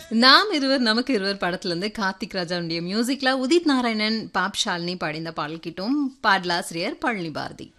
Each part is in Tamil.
நாம் இருவர் நமக்கு இருவர் படத்துல இருந்து கார்த்திக் ராஜாவுடைய மியூசிக்ல உதித் நாராயணன் பாப் ஷாலினி பாடிந்த பாடல் கிட்டும் பாடலாசிரியர் பழனி பாரதி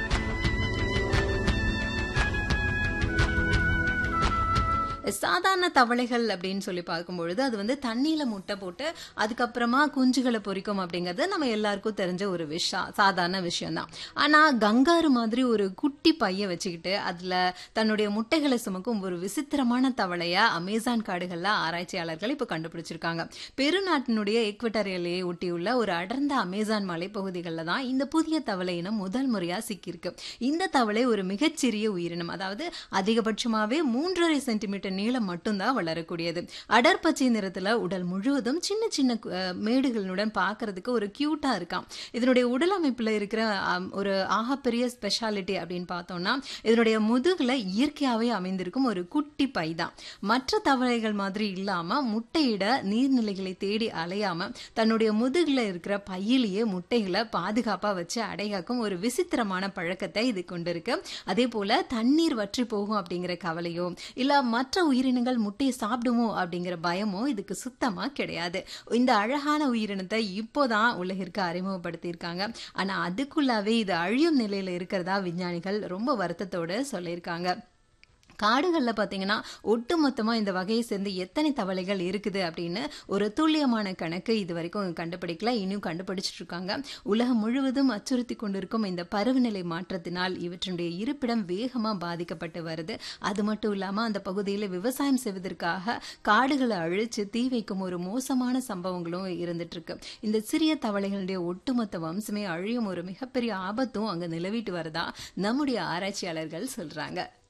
சாதாரண தவளைகள் அப்படின்னு சொல்லி பார்க்கும்பொழுது அது வந்து தண்ணியில முட்டை போட்டு அதுக்கப்புறமா குஞ்சுகளை பொரிக்கும் அப்படிங்கிறது நம்ம எல்லாருக்கும் தெரிஞ்ச ஒரு விஷயம் சாதாரண விஷயம்தான் ஆனா கங்காரு மாதிரி ஒரு குட்டி பைய வச்சுக்கிட்டு அதுல தன்னுடைய முட்டைகளை சுமக்கும் ஒரு விசித்திரமான தவளையா அமேசான் காடுகள்ல ஆராய்ச்சியாளர்கள் இப்ப கண்டுபிடிச்சிருக்காங்க பெருநாட்டினுடைய எக்வட்டரியலையே ஒட்டியுள்ள ஒரு அடர்ந்த அமேசான் மலைப்பகுதிகளில் தான் இந்த புதிய தவளை இனம் முதல் முறையா சிக்கியிருக்கு இந்த தவளை ஒரு மிகச்சிறிய உயிரினம் அதாவது அதிகபட்சமாவே மூன்றரை சென்டிமீட்டர் நீளம் மட்டும்தான் வளரக்கூடியது அடர்பச்சை நிறத்துல உடல் முழுவதும் சின்ன சின்ன அஹ், மேடுகளுடன் பார்க்கிறதுக்கு ஒரு கியூட்டா இருக்காம் இதனுடைய உடல் அமைப்புல இருக்கிற அம், ஒரு ஆகப்பெரிய ஸ்பெஷாலிட்டி அப்படின்னு பார்த்தோம்னா இதனுடைய முதுகுல இயற்கையாவே அமைந்திருக்கும் ஒரு குட்டி பை தான் மற்ற தவளைகள் மாதிரி இல்லாம முட்டையிட நீர்நிலைகளை தேடி அலையாம தன்னுடைய முதுகுல இருக்கிற பையிலேயே முட்டைகளை பாதுகாப்பா வச்சு அடைகாக்கும் ஒரு விசித்திரமான பழக்கத்தை இது கொண்டிருக்கு அதே போல தண்ணீர் வற்றி போகும் அப்படிங்கிற கவலையோ இல்ல மற்ற உயிரினங்கள் முட்டையை சாப்பிடுமோ அப்படிங்கிற பயமோ இதுக்கு சுத்தமா கிடையாது இந்த அழகான உயிரினத்தை இப்போதான் உலகிற்கு அறிமுகப்படுத்தியிருக்காங்க ஆனா அதுக்குள்ளாவே இது அழியும் நிலையில இருக்கிறதா விஞ்ஞானிகள் ரொம்ப வருத்தத்தோட சொல்லியிருக்காங்க காடுகளில் பார்த்தீங்கன்னா ஒட்டுமொத்தமாக இந்த வகையை சேர்ந்து எத்தனை தவளைகள் இருக்குது அப்படின்னு ஒரு துல்லியமான கணக்கு இது வரைக்கும் கண்டுபிடிக்கல இன்னும் கண்டுபிடிச்சிட்டு இருக்காங்க உலகம் முழுவதும் அச்சுறுத்தி கொண்டிருக்கும் இந்த பருவநிலை மாற்றத்தினால் இவற்றினுடைய இருப்பிடம் வேகமாக பாதிக்கப்பட்டு வருது அது மட்டும் இல்லாமல் அந்த பகுதியில் விவசாயம் செய்வதற்காக காடுகளை அழிச்சு தீ வைக்கும் ஒரு மோசமான சம்பவங்களும் இருந்துட்டு இருக்கு இந்த சிறிய தவளைகளுடைய ஒட்டுமொத்த வம்சமே அழியும் ஒரு மிகப்பெரிய ஆபத்தும் அங்கே நிலவிட்டு வரதா நம்முடைய ஆராய்ச்சியாளர்கள் சொல்றாங்க